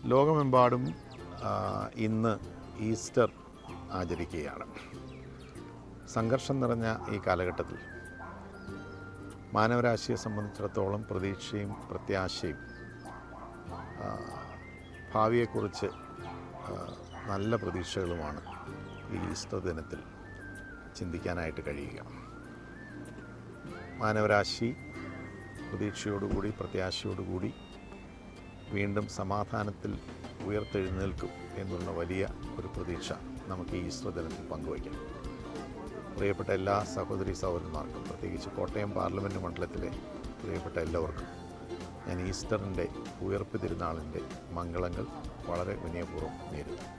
ലോകമെമ്പാടും ആ, ഇന്ന് ഈസ്റ്റർ ആചരിക്കുകയാണ് സംഘർഷം നിറഞ്ഞ ഈ കാലഘട്ടത്തിൽ മാനവരാശിയെ സംബന്ധിച്ചിടത്തോളം പ്രതീക്ഷയും പ്രത്യാശയും ആ, ഭാവിയെക്കുറിച്ച് ആ, നല്ല പ്രതീക്ഷകളുമാണ് ഈ ഈസ്റ്റർ ദിനത്തിൽ ചിന്തിക്കാനായിട്ട് കഴിയുക മാനവരാശി പ്രതീക്ഷയോടുകൂടി പ്രത്യാശയോടുകൂടി വീണ്ടും സമാധാനത്തിൽ ഉയർത്തെഴുന്നേൽക്കും എന്നുള്ള വലിയ ഒരു പ്രതീക്ഷ നമുക്ക് ഈ ഈസ്റ്റർ ദിനത്തിൽ പങ്കുവയ്ക്കാം പ്രിയപ്പെട്ട എല്ലാ സഹോദരി സഹോദരന്മാർക്കും പ്രത്യേകിച്ച് കോട്ടയം പാർലമെൻറ്റ് മണ്ഡലത്തിലെ പ്രിയപ്പെട്ട എല്ലാവർക്കും ഞാൻ ഈസ്റ്ററിൻ്റെ ഉയർപ്പ് തിരുനാളിൻ്റെ മംഗളങ്ങൾ വളരെ വിനയപൂർവ്വം നേരുന്നു